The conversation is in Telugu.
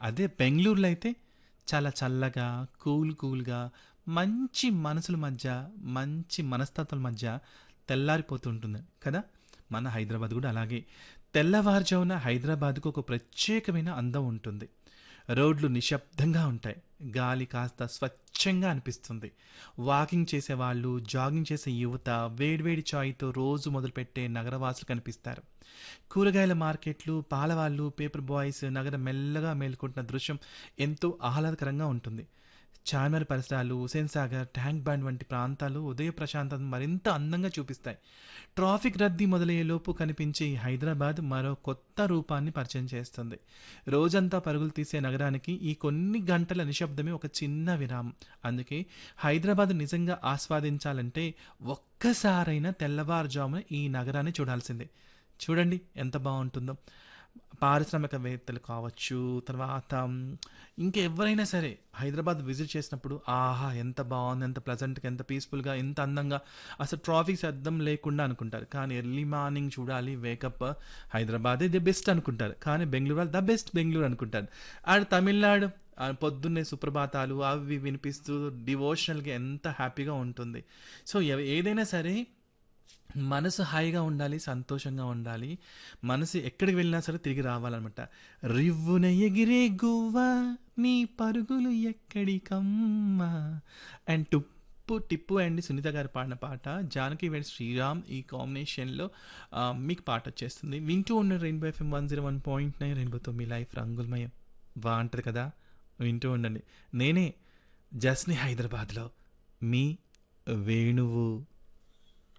అదే బెంగుళూరులో అయితే చాలా చల్లగా కూల్ కూల్గా మంచి మనసుల మధ్య మంచి మనస్తత్వాల మధ్య తెల్లారిపోతుంటుంది కదా మన హైదరాబాద్ కూడా అలాగే తెల్లవారుజామున హైదరాబాద్కు ఒక ప్రత్యేకమైన అందం ఉంటుంది రోడ్లు నిశ్శబ్దంగా ఉంటాయి గాలి కాస్త స్వచ్ఛంగా అనిపిస్తుంది వాకింగ్ చేసేవాళ్ళు జాగింగ్ చేసే యువత వేడివేడి చాయ్తో రోజు మొదలుపెట్టే నగరవాసులు కనిపిస్తారు కూరగాయల మార్కెట్లు పాలవాళ్ళు పేపర్ బాయ్స్ నగరం మెల్లగా మేలుకుంటున్న దృశ్యం ఎంతో ఆహ్లాదకరంగా ఉంటుంది చార్మినార్ పరిసరాలు హుసేన్ సాగర్ ట్యాంక్ బండ్ వంటి ప్రాంతాలు ఉదయ ప్రశాంతతను మరింత అందంగా చూపిస్తాయి ట్రాఫిక్ రద్దీ మొదలయ్యే లోపు కనిపించే ఈ హైదరాబాద్ మరో కొత్త రూపాన్ని పరిచయం చేస్తుంది రోజంతా పరుగులు తీసే నగరానికి ఈ కొన్ని గంటల నిశ్శబ్దమే ఒక చిన్న విరామం అందుకే హైదరాబాద్ నిజంగా ఆస్వాదించాలంటే ఒక్కసారైనా తెల్లవారుజామున ఈ నగరాన్ని చూడాల్సిందే చూడండి ఎంత బాగుంటుందో పారిశ్రామికవేత్తలు కావచ్చు తర్వాత ఇంకెవరైనా సరే హైదరాబాద్ విజిట్ చేసినప్పుడు ఆహా ఎంత బాగుంది ఎంత ప్లజెంట్గా ఎంత పీస్ఫుల్గా ఎంత అందంగా అసలు ట్రాఫిక్ శబ్దం లేకుండా అనుకుంటారు కానీ ఎర్లీ మార్నింగ్ చూడాలి వేకప్ హైదరాబాదే ది బెస్ట్ అనుకుంటారు కానీ బెంగళూరు ద బెస్ట్ బెంగళూరు అనుకుంటారు అండ్ తమిళనాడు ఆ పొద్దున్నే సుప్రభాతాలు అవి వినిపిస్తూ డివోషనల్గా ఎంత హ్యాపీగా ఉంటుంది సో ఎవ- ఏదైనా సరే మనసు హాయిగా ఉండాలి సంతోషంగా ఉండాలి మనసు ఎక్కడికి వెళ్ళినా సరే తిరిగి రావాలన్నమాట రివ్వున ఎగిరే గువ్వ నీ పరుగులు ఎక్కడికమ్మా అండ్ టుప్పు టిప్పు అండ్ సునీత గారు పాడిన పాట జానకి వెడ్ శ్రీరామ్ ఈ కాంబినేషన్లో ఆ, మీకు పాట వచ్చేస్తుంది వింటూ ఉన్న rainbow FM one zero one point nine రెయిన్బోతో మీ లైఫ్ రంగులమయం బాగుంటుంది కదా వింటూ ఉండండి నేనే జస్ని హైదరాబాద్లో మీ వేణువు